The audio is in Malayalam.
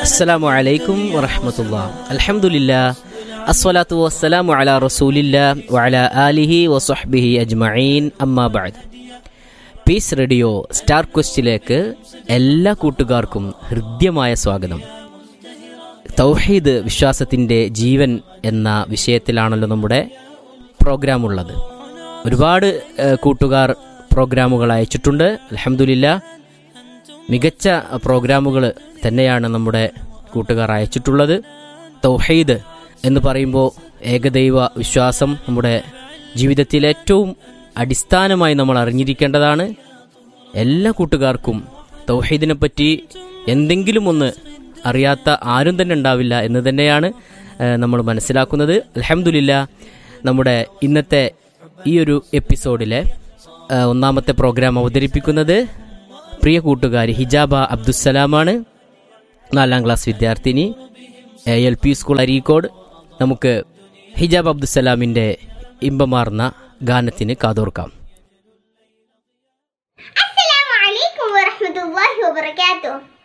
അസ്സലാമു അലൈക്കും വറഹമത്തുള്ള അൽഹംദുലില്ല അസ്വലാത്തു വസ്സലാമു അല റസൂലില്ല വഅല ആലിഹി വസ്വഹ്ബിഹി അജ്മഈൻ അമ്മാ ബഅദ് പീസ് റേഡിയോ സ്റ്റാർ ക്വസ്റ്റിലേക്ക് എല്ലാ കൂട്ടുകാർക്കും ഹൃദ്യമായ സ്വാഗതം തൗഹീദ് വിശ്വാസത്തിൻ്റെ ജീവൻ എന്ന വിഷയത്തിലാണല്ലോ നമ്മുടെ പ്രോഗ്രാം ഉള്ളത് ഒരുപാട് ഏഹ്, കൂട്ടുകാർ പ്രോഗ്രാമുകൾ അയച്ചിട്ടുണ്ട് അലഹമുല്ല മികച്ച പ്രോഗ്രാമുകൾ തന്നെയാണ് നമ്മുടെ കൂട്ടുകാർ അയച്ചിട്ടുള്ളത് തൗഹീദ് എന്ന് പറയുമ്പോൾ ഏകദൈവ വിശ്വാസം നമ്മുടെ ജീവിതത്തിൽ ഏറ്റവും അടിസ്ഥാനമായി നമ്മൾ അറിഞ്ഞിരിക്കേണ്ടതാണ് എല്ലാ കൂട്ടുകാർക്കും തൗഹീദിനെ പറ്റി എന്തെങ്കിലും ഒന്ന് അറിയാത്ത ആരും തന്നെ ഉണ്ടാവില്ല എന്ന് തന്നെയാണ് ഏഹ്, നമ്മൾ മനസ്സിലാക്കുന്നത് അലഹമുല്ല നമ്മുടെ ഇന്നത്തെ ഈ ഒരു എപ്പിസോഡിലെ ഏഹ്, ഒന്നാമത്തെ പ്രോഗ്രാം അവതരിപ്പിക്കുന്നത് പ്രിയ കൂട്ടുകാരി ഹിജാബ അബ്ദുസലാമാണ് നാലാം ക്ലാസ് വിദ്യാർത്ഥിനി A L P school Areekode നമുക്ക് ഹിജാബ് അബ്ദുസലാമിൻ്റെ ഇമ്പമാർന്ന ഗാനത്തിന് കാതോർക്കാം السلام عليكم ورحمة الله وبركاته